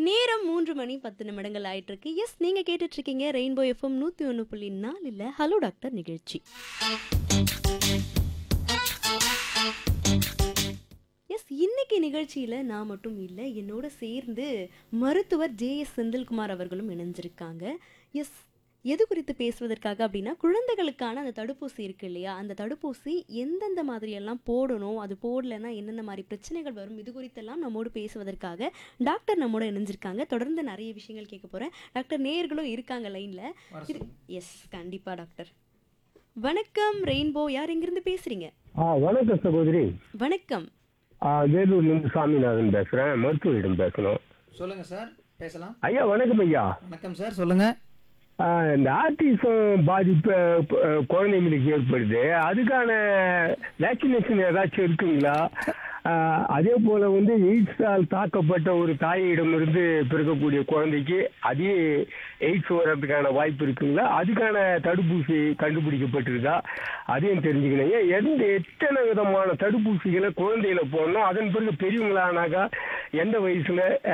நேரம் மூன்று மணி பத்து நிமிடங்கள் ஆயிட்டு இருக்கு எஸ் நீங்க கேட்டுட்டு இருக்கீங்க ரெயின்போ எஃப்எம் நூத்தி ஒன்று புள்ளி நாலுல ஹலோ டாக்டர் நிகழ்ச்சி எஸ் இன்னைக்கு நிகழ்ச்சியில நான் மட்டும் இல்லை என்னோட சேர்ந்து மருத்துவர் ஜே எஸ் செந்தில்குமார் அவர்களும் இணைஞ்சிருக்காங்க எஸ் எது குறித்து பேசுவதற்காக அப்படின்னா குழந்தைகளுக்கான அந்த தடுப்பூசி இருக்கு இல்லையா அந்த தடுப்பூசி எந்தெந்த மாதிரியெல்லாம் போடணும் அது போடலைன்னா என்னென்ன மாதிரி பிரச்சனைகள் வரும் இது குறித்தெல்லாம் நம்மோடு பேசுவதற்காக டாக்டர் நம்மோட இணைஞ்சிருக்காங்க தொடர்ந்து நிறைய விஷயங்கள் கேட்க போறேன் டாக்டர் நேர்களும் இருக்காங்க லைன்ல எஸ் கண்டிப்பா டாக்டர் வணக்கம் ரெயின்போ யார் எங்கிருந்து பேசுறீங்க ஆ வணக்கம் சகோதரி வணக்கம் ஆ, வேலூர்லேருந்து சாமிநாதன் பேசுகிறேன் மருத்துவரிடம் பேசணும் சொல்லுங்க சார் பேசலாம் ஐயா வணக்கம் ஐயா வணக்கம் சார் சொல்லுங்க ஆ, இந்த ஆர்டிசம் பாதிப்பு அ, குழந்தைங்களுக்கு ஏற்படுது அதுக்கான வேக்சினேஷன் ஏதாச்சும் இருக்குங்களா ஆ, அதே போல வந்து எய்ட்ஸால் தாக்கப்பட்ட ஒரு தாயிடமிருந்து பிறக்கக்கூடிய குழந்தைக்கு அதே எய்ட்ஸ் வர்றதுக்கான வாய்ப்பு இருக்குங்களா அதுக்கான தடுப்பூசி கண்டுபிடிக்கப்பட்டிருக்கா அதையும் தெரிஞ்சுக்கணும் ஏன் எந்த எத்தனை விதமான தடுப்பூசிகளை குழந்தையில போடணும் அதன் பிறகு பெரியவங்களானாக்கா எந்த வயசுல